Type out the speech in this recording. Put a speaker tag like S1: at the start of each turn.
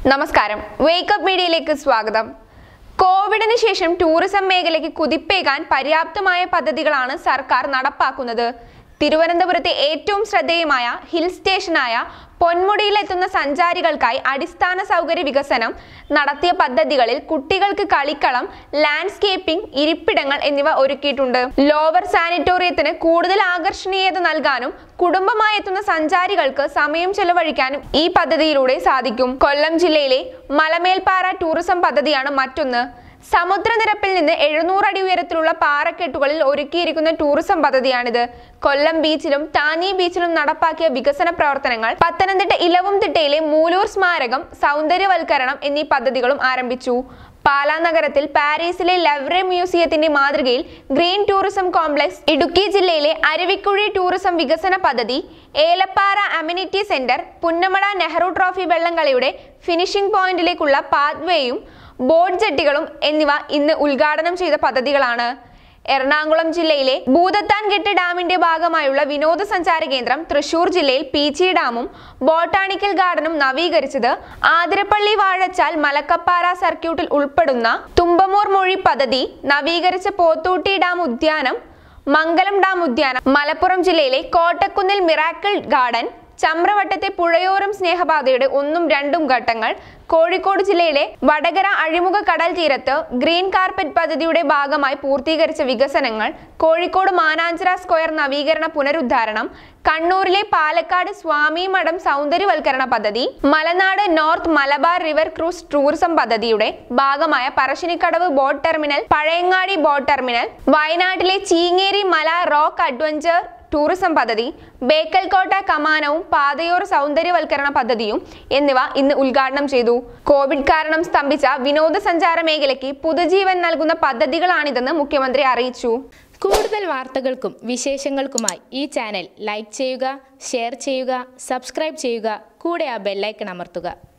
S1: നമസ്കാരം വേക്കപ്പ് മീഡിയയിലേക്ക് സ്വാഗതം കോവിഡിന് ശേഷം ടൂറിസം മേഖലയ്ക്ക് കുതിപ്പേകാൻ പര്യാപ്തമായ പദ്ധതികളാണ് സർക്കാർ നടപ്പാക്കുന്നത് തിരുവനന്തപുരത്തെ ഏറ്റവും ശ്രദ്ധേയമായ ഹിൽ സ്റ്റേഷനായ പൊന്മുടിയിലെത്തുന്ന സഞ്ചാരികൾക്കായി അടിസ്ഥാന സൗകര്യ വികസനം നടത്തിയ പദ്ധതികളിൽ കുട്ടികൾക്ക് കളിക്കളം ലാൻഡ്സ്കേപ്പിംഗ് ഇരിപ്പിടങ്ങൾ എന്നിവ ഒരുക്കിയിട്ടുണ്ട് ലോവർ സാനിറ്റോറിയത്തിന് കൂടുതൽ ആകർഷണീയത നൽകാനും കുടുംബമായി എത്തുന്ന സഞ്ചാരികൾക്ക് സമയം ചെലവഴിക്കാനും ഈ പദ്ധതിയിലൂടെ സാധിക്കും കൊല്ലം ജില്ലയിലെ മലമേൽപ്പാറ ടൂറിസം പദ്ധതിയാണ് മറ്റൊന്ന് സമുദ്രനിരപ്പിൽ നിന്ന് എഴുന്നൂറ് അടി ഉയരത്തിലുള്ള പാറക്കെട്ടുകളിൽ ഒരുക്കിയിരിക്കുന്ന ടൂറിസം പദ്ധതിയാണിത് കൊല്ലം ബീച്ചിലും താനി ബീച്ചിലും നടപ്പാക്കിയ വികസന പ്രവർത്തനങ്ങൾ പത്തനംതിട്ട ഇലവുംതിട്ടയിലെ മൂലൂർ സ്മാരകം സൗന്ദര്യവൽക്കരണം എന്നീ പദ്ധതികളും ആരംഭിച്ചു പാലാ നഗരത്തിൽ പാരീസിലെ ലവ്രെ മ്യൂസിയത്തിന്റെ മാതൃകയിൽ ഗ്രീൻ ടൂറിസം കോംപ്ലക്സ് ഇടുക്കി ജില്ലയിലെ അരുവിക്കുഴി ടൂറിസം വികസന പദ്ധതി Elappara amenity centre Punnamada Nehru trophy വള്ളംകളിയുടെ ഫിനിഷിംഗ് പോയിന്റിലേക്കുള്ള പാത്വേയും ബോട്ട് ജെട്ടികളും എന്നിവ ഇന്ന് ഉദ്ഘാടനം ചെയ്ത പദ്ധതികളാണ് എറണാകുളം ജില്ലയിലെ ഭൂതത്താൻകെട്ട് ഡാമിന്റെ ഭാഗമായുള്ള വിനോദസഞ്ചാര കേന്ദ്രം തൃശൂർ ജില്ലയിൽ പീച്ചി ഡാമും ബോട്ടാണിക്കൽ ഗാർഡനും നവീകരിച്ചത് ആതിരപ്പള്ളി വാഴച്ചാൽ മലക്കപ്പാറ സർക്യൂട്ടിൽ ഉൾപ്പെടുന്ന തുമ്പമൂർ മൊഴി പദ്ധതി നവീകരിച്ച പോത്തൂട്ടി ഡാം ഉദ്യാനം മംഗലം ഡാം ഉദ്യാനം മലപ്പുറം ജില്ലയിലെ കോട്ടക്കുന്നിൽ മിറാക്കിൾ ഗാർഡൻ ചമ്രവട്ടത്തെ പുഴയോരം സ്നേഹപാതയുടെ ഒന്നും രണ്ടും ഘട്ടങ്ങൾ കോഴിക്കോട് ജില്ലയിലെ വടകര അഴിമുഖ കടൽ തീരത്ത് ഗ്രീൻ കാർപ്പറ്റ് പദ്ധതിയുടെ ഭാഗമായി പൂർത്തീകരിച്ച വികസനങ്ങൾ കോഴിക്കോട് മാനാഞ്ചിറ സ്ക്വയർ നവീകരണ പുനരുദ്ധാരണം കണ്ണൂരിലെ പാലക്കാട് സ്വാമി മഠം സൗന്ദര്യവൽക്കരണ പദ്ധതി Malanad north Malabar river cruise tourism പദ്ധതിയുടെ ഭാഗമായ Parassinikkadavu boat terminal Pazhayangadi boat terminal വയനാട്ടിലെ ചീങ്ങേരി മല റോക്ക് അഡ്വഞ്ചർ ടൂറിസം പദ്ധതി ബേക്കൽകോട്ട കമാനവും പാതയോർ സൗന്ദര്യവൽക്കരണ പദ്ധതിയും എന്നിവ ഇന്ന് ഉദ്ഘാടനം ചെയ്തു കോവിഡ് കാരണം സ്തംഭിച്ച വിനോദസഞ്ചാര മേഖലയ്ക്ക് പുതുജീവൻ നൽകുന്ന പദ്ധതികളാണിതെന്ന് മുഖ്യമന്ത്രി അറിയിച്ചു
S2: കൂടുതൽ വാർത്തകൾക്കും വിശേഷങ്ങൾക്കുമായി ഈ ചാനൽ ലൈക്ക് ചെയ്യുക ഷെയർ ചെയ്യുക സബ്സ്ക്രൈബ് ചെയ്യുക കൂടെ ആ ബെല്ലൈക്കൺ അമർത്തുക